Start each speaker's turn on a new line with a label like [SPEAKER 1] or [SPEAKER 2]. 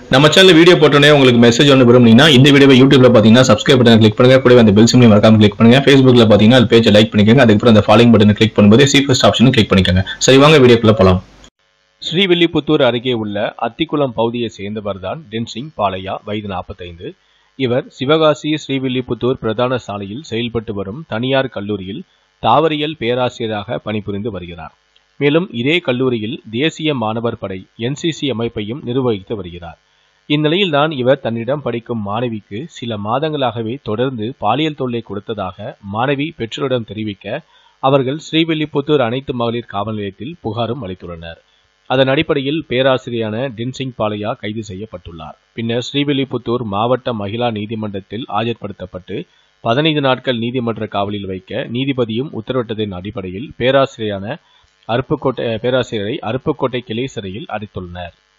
[SPEAKER 1] நம்ம channel video போட்டோன்னே உங்களுக்கு மெசேஜ் ஒன்று விரும்புனீங்கன்னா இந்த வீடியோவை யூடியூப்ல பார்த்தீங்கன்னா சப்ஸ்கிரைப் பட்டன் கிளிக் பண்ணுங்க கூடவே அந்த பெல் சிம்லையும் மறக்காம கிளிக் பண்ணுங்க ஃபேஸ்புக்ல பார்த்தீங்கன்னா அது பேஜை லைக் பண்ணிக்கோங்க அதுக்கப்புறம் அந்த ஃபாலோயிங் பட்டனை கிளிக் பண்ணும்போது சி ஃபர்ஸ்ட் ஆப்ஷனும் கிளிக் பண்ணிக்கோங்க சரி வாங்க வீடியோக்குள்ள போலாம்
[SPEAKER 2] ஸ்ரீவில்லிபுத்தூர் அருகே உள்ள அத்திக்குளம் பகுதியை சேர்ந்தவர்தான் டென்சிங் பாலையா வயது நாற்பத்தைந்து இவர் சிவகாசி ஸ்ரீவில்லிபுத்தூர் பிரதான சாலையில் செயல்பட்டு வரும் தனியார் கல்லூரியில் தாவரியல் பேராசிரியராக பணிபுரிந்து வருகிறார் மேலும் இதே கல்லூரியில் தேசிய மாணவர் படை என்சிசி அமைப்பையும் நிர்வகித்து வருகிறார் இந்நிலையில்தான் இவர் தன்னிடம் படிக்கும் மாணவிக்கு சில மாதங்களாகவே தொடர்ந்து பாலியல் தொல்லை கொடுத்ததாக மாணவி பெற்றோரிடம் தெரிவிக்க அவர்கள் ஸ்ரீவில்லிபுத்தூர் அனைத்து மகளிர் காவல் நிலையத்தில் புகாரும் அளித்துள்ளனர் அதன் அடிப்படையில் பேராசிரியரான டென்சிங் பாலையா கைது செய்யப்பட்டுள்ளார் பின்னர் ஸ்ரீவில்லிபுத்தூர் மாவட்ட மகிழா நீதிமன்றத்தில் ஆஜர்படுத்தப்பட்டு பதினைந்து நாட்கள் நீதிமன்ற காவலில் வைக்க நீதிபதியும் உத்தரவிட்டதன் அடிப்படையில் பேராசிரியரான அருப்புக்கோட்டை பேராசிரியரை அருப்புக்கோட்டை கிளை சிறையில் அடைத்துள்ளனர்